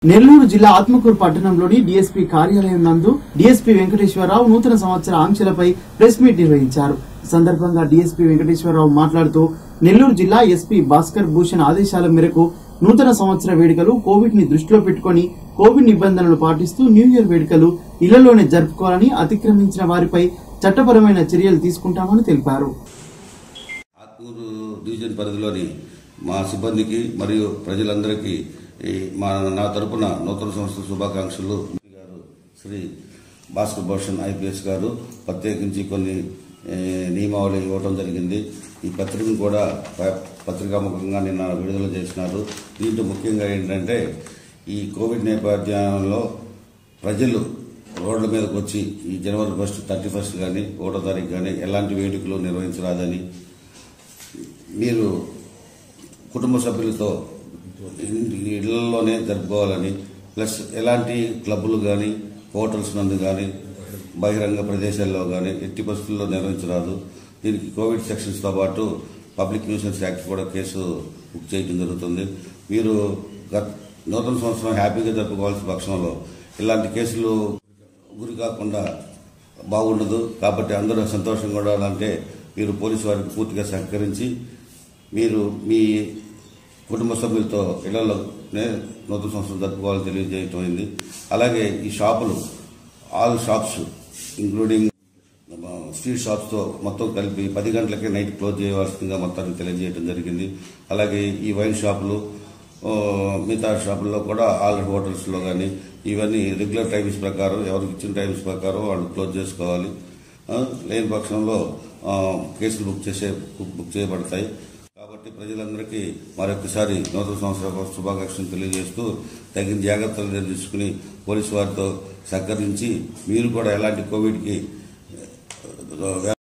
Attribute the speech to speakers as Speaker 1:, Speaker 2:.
Speaker 1: నెల్లూరు జిల్లా ఆత్మకూరు పట్టణంలోని డీఎస్పీ కార్యాలయం నందు డీఎస్పీ వెంకటేశ్వరరావు నూతన సంవత్సర ఆంక్షలపై ప్రెస్ మీట్ నిర్వహించారు ఈ సందర్భంగా డీఎస్పీ వెంకటేశ్వరరావు మాట్లాడుతూ నెల్లూరు జిల్లా ఎస్పీ భాస్కర్ భూషణ్ ఆదేశాల మేరకు నూతన సంవత్సర వేడుకలు కోవిడ్ ని దృష్టిలో పెట్టుకుని కోవిడ్ నిబంధనలు పాటిస్తూ న్యూ ఇయర్ వేడుకలు ఇళ్లలోనే జరుపుకోవాలని అతిక్రమించిన వారిపై చట్టపరమైన చర్యలు తీసుకుంటామని తెలిపారు
Speaker 2: ఆత్మూరు డివిజన్ పరిధిలోని మా సిబ్బందికి మరియు ప్రజలందరికీ ఈ మా నా తరపున నూతన సంవత్సర శుభాకాంక్షలు గారు శ్రీ భాస్కర్ భూషణ్ ఐపీఎస్ గారు ప్రత్యేకించి కొన్ని ఏ, నియమావళి ఇవ్వడం జరిగింది ఈ పత్రికను కూడా ప- పత్రికాముఖంగా నిన్న విడుదల చేసినారు దీంట్లో ముఖ్యంగా ఏంటంటే ఈ కోవిడ్ నేపథ్యంలో ప్రజలు రోడ్ల మీదకి వచ్చి ఈ జనవరి ఫస్ట్ థర్టీ ఫస్ట్ కానీ ఒకటో తారీఖు కానీ ఎలాంటి వేడుకలు నిర్వహించరాదని మీరు కుటుంబ సభ్యులతో ఇంటి- ఇళ్లలోనే జరుపుకోవాలని ప్లస్ ఎలాంటి క్లబ్బులు కానీ హోటల్స్ నందు కానీ బహిరంగ ప్రదేశాల్లో కానీ ఎట్టి పరిస్థితుల్లో నిర్వహించరాదు దీనికి కోవిడ్ సెక్షన్స్తో పాటు పబ్లిక్ న్యూసెన్స్ యాక్ట్ కూడా కేసు బుక్ చేయడం జరుగుతుంది మీరు గత నూతన సంవత్సరం హ్యాపీగా జరుపుకోవాల్సిన పక్షంలో ఇలాంటి కేసులు గురి కాకుండా బాగుండదు కాబట్టి అందరూ సంతోషంగా ఉండాలంటే మీరు పోలీసు వారికి పూర్తిగా సహకరించి మీరు మీ కుటుంబ సభ్యులతో ఇళ్లలోనే నూతన సంవత్సరం జరుపుకోవాలని తెలియజేయటం అయింది అలాగే ఈ షాపులు ఆల్ షాప్స్ ఇంక్లూడింగ్ స్ట్రీట్ షాప్స్తో మొత్తం కలిపి పది గంటలకే నైట్ క్లోజ్ చేయవలసిందిగా మొత్తానికి తెలియజేయడం జరిగింది అలాగే ఈ వైన్ షాపులు ఆ, మిగతా షాపుల్లో కూడా ఆల్ హోటల్స్లో కానీ ఇవన్నీ రెగ్యులర్ టైమ్స్ ప్రకారం ఎవరికి ఇచ్చిన టైమ్స్ ప్రకారం వాళ్ళు క్లోజ్ చేసుకోవాలి ఆ, లేని పక్షంలో ఆ, కేసులు బుక్ చేసే బుక్ చేయబడతాయి కాబట్టి ప్రజలందరికీ మరొకసారి నూతన సంవత్సర శుభాకాంక్షలు తెలియజేస్తూ తగిన జాగ్రత్తలు తీసుకుని పోలీసు వారితో సహకరించి మీరు కూడా ఎలాంటి కోవిడ్కి ఆ,